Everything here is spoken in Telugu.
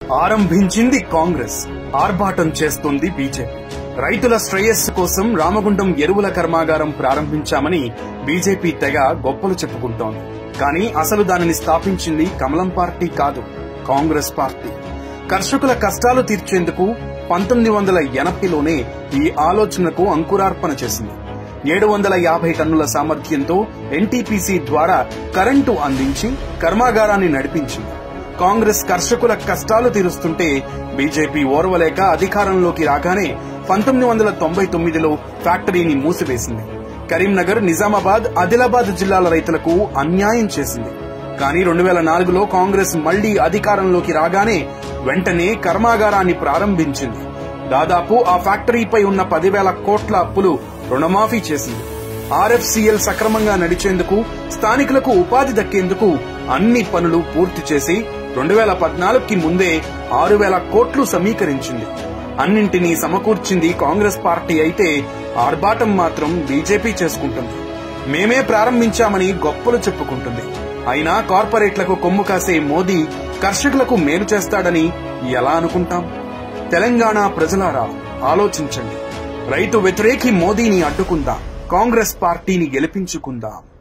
ఆరంభించింది కాంగ్రెస్ ఆర్భాటం చేస్తోంది బీజేపీ రైతుల శ్రేయస్సు కోసం రామగుండం ఎరువుల కర్మాగారం ప్రారంభించామని బీజేపీ తెగ గొప్పలు చెప్పుకుంటోంది కానీ అసలు దానిని స్థాపించింది కమలం పార్టీ కాదు కాంగ్రెస్ పార్టీ కర్షకుల కష్టాలు తీర్చేందుకు పంతొమ్మిది వందల ఎనభైలోనే ఈ ఆలోచనకు అంకురార్పణ చేసింది ఏడు వందల యాభై టన్నుల సామర్థ్యంతో ఎన్టీపీసీ ద్వారా కరెంటు అందించి కర్మాగారాన్ని నడిపించింది కాంగ్రెస్ కర్షకుల కష్టాలు తీరుస్తుంటే బీజేపీ ఓర్వలేక అధికారంలోకి రాగానే పంతొమ్మిది వందల తొంభై తొమ్మిదిలో ఫ్యాక్టరీని మూసివేసింది కరీంనగర్ నిజామాబాద్ ఆదిలాబాద్ జిల్లాల రైతులకు అన్యాయం చేసింది కానీ రెండు వేల నాలుగులో కాంగ్రెస్ మళ్లీ అధికారంలోకి రాగానే వెంటనే కర్మాగారాన్ని ప్రారంభించింది దాదాపు ఆ ఫ్యాక్టరీపై ఉన్న పదివేల కోట్ల అప్పులు రుణమాఫీ చేసింది ఆర్ఎఫ్సిఎల్ సక్రమంగా నడిచేందుకు స్థానికులకు ఉపాధి దక్కేందుకు అన్ని పనులు పూర్తి చేసి రెండు వేల పద్నాలుగుకి ముందే ఆరు వేల కోట్లు సమీకరించింది అన్నింటినీ సమకూర్చింది కాంగ్రెస్ పార్టీ అయితే ఆర్భాటం మాత్రం బీజేపీ చేసుకుంటుంది మేమే ప్రారంభించామని గొప్పలు చెప్పుకుంటుంది అయినా కార్పొరేట్లకు కొమ్ము కాసే మోదీ కర్షకులకు మేలు చేస్తాడని ఎలా అనుకుంటాం తెలంగాణ ప్రజలారా ఆలోచించండి రైతు వ్యతిరేకి మోదీని అడ్డుకుందాం కాంగ్రెస్ పార్టీని గెలిపించుకుందాం